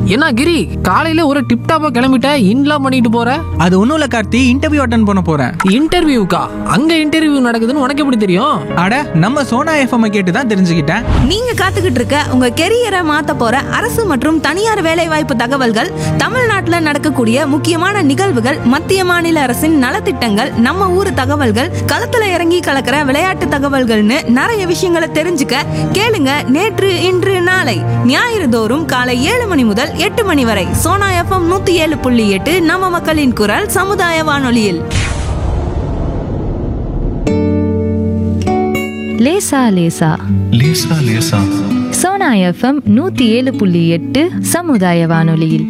என்ன கிரி காலையில ஒரு டிப் டாப்பா கிளம்பிட்ட இன்லாம் பண்ணிட்டு போற அது ஒன்றும் இல்லை கார்த்தி இன்டர்வியூ அட்டன் பண்ண போகிறேன் இன்டர்வியூக்கா அங்க இன்டர்வியூ நடக்குதுன்னு உனக்கு எப்படி தெரியும் அட நம்ம சோனா எஃப்எம் கேட்டு தான் தெரிஞ்சுக்கிட்டேன் நீங்க காத்துக்கிட்டு இருக்க உங்க கெரியரை மாத்த போற அரசு மற்றும் தனியார் வேலைவாய்ப்பு தகவல்கள் தமிழ்நாட்டுல நடக்கக்கூடிய முக்கியமான நிகழ்வுகள் மத்திய மாநில அரசின் நலத்திட்டங்கள் நம்ம ஊர் தகவல்கள் களத்துல இறங்கி கலக்கிற விளையாட்டு தகவல்கள்னு நிறைய விஷயங்களை தெரிஞ்சுக்க கேளுங்க நேற்று இன்று நாளை ஞாயிறு தோறும் காலை ஏழு மணி முதல் எட்டு மணி வரை சோனா எஃப்எம் நூத்தி ஏழு புள்ளி எட்டு நம்ம மக்களின் குரல் சமுதாய வானொலியில் லேசா லேசா லேசா லேசா சோனா எஃப்எம் நூத்தி ஏழு புள்ளி எட்டு சமுதாய வானொலியில்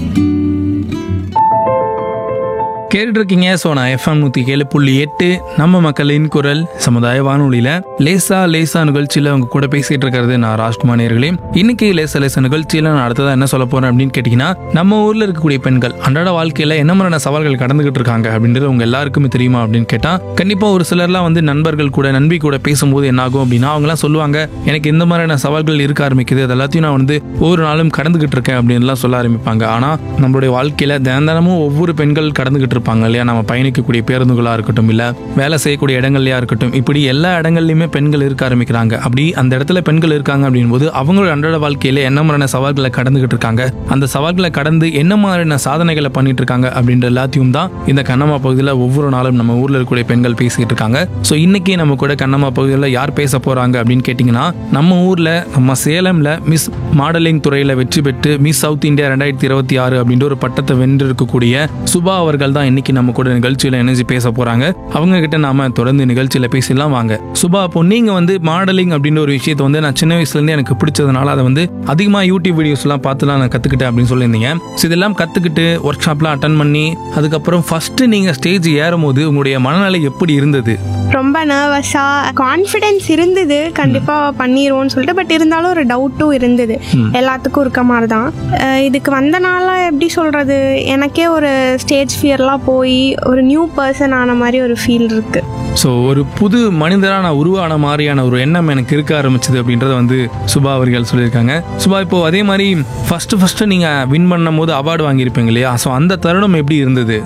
கேட்டுட்டு இருக்கீங்க ஸோ நான் எஃப்எம் நூற்றி ஏழு புள்ளி எட்டு நம்ம மக்களின் குரல் சமுதாய வானொலியில் லேசா லேசா நிகழ்ச்சியில் அவங்க கூட பேசிட்டு இருக்கிறது நான் ராஜ்குமார் நேர்களே இன்னைக்கு லேசா லேசா நிகழ்ச்சியில் நான் அடுத்ததாக என்ன சொல்ல போறேன் அப்படின்னு கேட்டிங்கன்னா நம்ம ஊரில் இருக்கக்கூடிய பெண்கள் அன்றாட வாழ்க்கையில் என்ன மாதிரியான சவால்கள் கடந்துகிட்டு இருக்காங்க அப்படின்றது உங்க எல்லாருக்குமே தெரியுமா அப்படின்னு கேட்டால் கண்டிப்பாக ஒரு சிலர்லாம் வந்து நண்பர்கள் கூட நண்பி கூட பேசும்போது என்ன ஆகும் அப்படின்னா அவங்கலாம் சொல்லுவாங்க எனக்கு இந்த மாதிரியான சவால்கள் இருக்க ஆரம்பிக்குது அது எல்லாத்தையும் நான் வந்து ஒவ்வொரு நாளும் கடந்துகிட்டு இருக்கேன் அப்படின்லாம் சொல்ல ஆரம்பிப்பாங்க ஆனால் நம்மளுடைய வாழ்க்கையில் தினம் தினமும் ஒவ்வொரு பெண்கள் கடந்துகிட்டு இருப்பாங்க இல்லையா நம்ம பயணிக்கக்கூடிய பேருந்துகளாக இருக்கட்டும் இல்லை வேலை செய்யக்கூடிய இடங்கள்லையா இருக்கட்டும் இப்படி எல்லா இடங்கள்லையுமே பெண்கள் இருக்க ஆரம்பிக்கிறாங்க அப்படி அந்த இடத்துல பெண்கள் இருக்காங்க அப்படின்போது அவங்களோட அன்றாட வாழ்க்கையில என்ன மாதிரியான சவால்களை கடந்துகிட்டு இருக்காங்க அந்த சவால்களை கடந்து என்ன மாதிரியான சாதனைகளை பண்ணிட்டு இருக்காங்க அப்படின்ற எல்லாத்தையும் தான் இந்த கண்ணம்மா பகுதியில் ஒவ்வொரு நாளும் நம்ம ஊர்ல இருக்கக்கூடிய பெண்கள் பேசிக்கிட்டு இருக்காங்க ஸோ இன்னைக்கு நம்ம கூட கண்ணம்மா பகுதியில் யார் பேச போறாங்க அப்படின்னு கேட்டிங்கன்னா நம்ம ஊர்ல நம்ம சேலம்ல மிஸ் மாடலிங் துறையில வெற்றி பெற்று மிஸ் சவுத் இந்தியா ரெண்டாயிரத்தி இருபத்தி ஆறு அப்படின்ற ஒரு பட்டத்தை வென்றிருக்கக்கூடிய சுபா அவர்கள் தான் இன்னைக்கு நம்ம கூட நிகழ்ச்சியில இணைஞ்சு பேச போறாங்க அவங்க கிட்ட நாம தொடர்ந்து நிகழ்ச்சியில பேசலாம் வாங்க சுபா இப்போ நீங்க வந்து மாடலிங் அப்படின்ற ஒரு விஷயத்தை வந்து நான் சின்ன வயசுல இருந்து எனக்கு பிடிச்சதுனால அதை வந்து அதிகமா யூடியூப் வீடியோஸ் எல்லாம் பார்த்துலாம் நான் கத்துக்கிட்டேன் அப்படின்னு சொல்லியிருந்தீங்க ஸோ இதெல்லாம் கத்துக்கிட்டு ஒர்க் ஷாப்லாம் அட்டன் பண்ணி அதுக்கப்புறம் ஃபர்ஸ்ட் நீங்க ஸ்டேஜ் ஏறும்போது உங்களுடைய மனநிலை எப்படி இருந்தது ரொம்ப நர்வஸாக கான்ஃபிடென்ஸ் இருந்தது கண்டிப்பாக பண்ணிடுவோம்னு சொல்லிட்டு பட் இருந்தாலும் ஒரு டவுட்டும் இருந்தது எல்லாத்துக்கும் இருக்க மாதிரி தான் அஹ் இதுக்கு வந்தனால எப்படி சொல்கிறது எனக்கே ஒரு ஸ்டேஜ் ஃபியர்லாம் போய் ஒரு நியூ பர்சன் ஆன மாதிரி ஒரு ஃபீல் இருக்குது ஸோ ஒரு புது மனிதராக நான் உருவான மாதிரியான ஒரு எண்ணம் எனக்கு இருக்க ஆரம்பிச்சது அப்படின்றத வந்து சுபா அவர்கள் சொல்லியிருக்காங்க சுபா இப்போ அதே மாதிரி ஃபர்ஸ்ட் ஃபர்ஸ்ட் நீங்கள் வின் பண்ணும் போது அவார்டு வாங்கியிருப்பீங்க இல்லையா ஸோ அந்த தருணம் எப்படி இருந்தது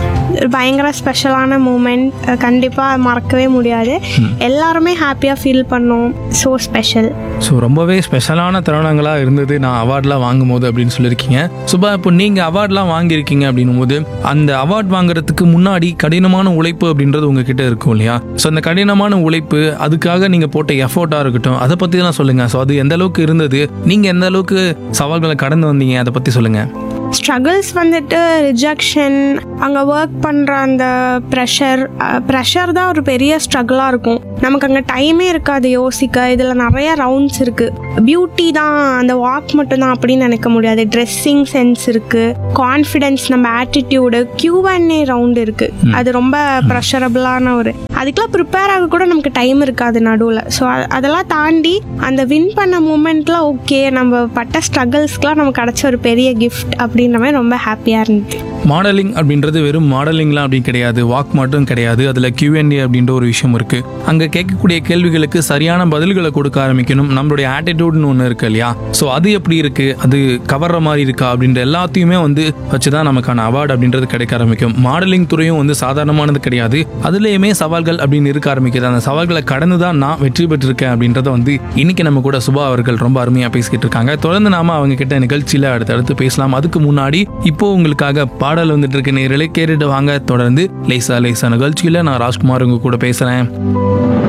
பயங்கர ஸ்பெஷலான மூமெண்ட் கண்டிப்பாக மறக்கவே முடியாது எல்லாருமே ஹாப்பியாக ஃபீல் பண்ணோம் ஸோ ஸ்பெஷல் ஸோ ரொம்பவே ஸ்பெஷலான தருணங்களாக இருந்தது நான் அவார்ட்லாம் வாங்கும் போது அப்படின்னு சொல்லியிருக்கீங்க சுபா இப்போ நீங்கள் அவார்ட்லாம் வாங்கியிருக்கீங்க அப்படின்னும் போது அந்த அவார்ட் வாங்குறதுக்கு முன்னாடி கடினமான உழைப்பு அப்படின்றது உங்ககிட்ட இருக்கும் இல்லையா ஸோ அந்த கடினமான உழைப்பு அதுக்காக நீங்கள் போட்ட எஃபோர்ட்டாக இருக்கட்டும் அதை பற்றிலாம் சொல்லுங்கள் ஸோ அது எந்த அளவுக்கு இருந்தது நீங்கள் எந்த அளவுக்கு சவால்களை கடந்து வந்தீங்க அதை பற்றி சொல்லுங்கள் ஸ்ட்ரகிள்ஸ் வந்துட்டு ரிஜெக்ஷன் அங்கே ஒர்க் பண்ணுற அந்த ப்ரெஷர் ப்ரெஷர் தான் ஒரு பெரிய ஸ்ட்ரகிளாக இருக்கும் நமக்கு அங்கே டைமே இருக்காது யோசிக்க இதில் நிறைய ரவுண்ட்ஸ் இருக்குது பியூட்டி தான் அந்த வாக் மட்டும் தான் அப்படின்னு நினைக்க முடியாது ட்ரெஸ்ஸிங் சென்ஸ் இருக்குது கான்ஃபிடென்ஸ் நம்ம ஆட்டிடியூடு கியூஎன்ஏ ரவுண்ட் இருக்குது அது ரொம்ப ப்ரெஷரபிளான ஒரு அதுக்கெலாம் ப்ரிப்பேர் ஆக கூட நமக்கு டைம் இருக்காது நடுவில் ஸோ அதெல்லாம் தாண்டி அந்த வின் பண்ண மூமெண்ட்ல ஓகே நம்ம பட்ட ஸ்ட்ரகிள்ஸ்க்குலாம் நமக்கு கிடச்ச ஒரு பெரிய கிஃப்ட் அப்படின்ற மாதிரி ரொம்ப ஹாப்பியாக இருந்துச்சு மாடலிங் அப்படின்றது வெறும் மாடலிங்லாம் அப்படி கிடையாது வாக் மட்டும் கிடையாது அதில் கியூஎன்ஏ அப்படின்ற ஒரு விஷயம் இருக்கு அங்கே கேட்கக்கூடிய கேள்விகளுக்கு சரியான பதில்களை கொடுக்க ஆரம்பிக்கணும் நம்மளுடைய ஆட்டிடியூட்னு ஒன்று இருக்கு இல்லையா ஸோ அது எப்படி இருக்கு அது கவர்ற மாதிரி இருக்கா அப்படின்ற எல்லாத்தையுமே வந்து வச்சு தான் நமக்கான அவார்டு அப்படின்றது கிடைக்க ஆரம்பிக்கும் மாடலிங் துறையும் வந்து சாதாரணமானது கிடையாது அதுலேயுமே சவால்கள் அப்படின்னு இருக்க ஆரம்பிக்குது அந்த சவால்களை கடந்து தான் நான் வெற்றி பெற்றிருக்கேன் அப்படின்றத வந்து இன்னைக்கு நம்ம கூட சுபா அவர்கள் ரொம்ப அருமையாக பேசிக்கிட்டு இருக்காங்க தொடர்ந்து நாம அவங்க கிட்ட நிகழ்ச்சியில் அடுத்தடுத்து பேசலாம் அதுக்கு முன்னாடி இப்போ உங்களுக்காக பாடல் வந்துட்டு இருக்க நேரலை கேட்டுட்டு வாங்க தொடர்ந்து லேசா லேசா நிகழ்ச்சியில் நான் ராஜ்குமார் உங்க கூட பேசுறேன்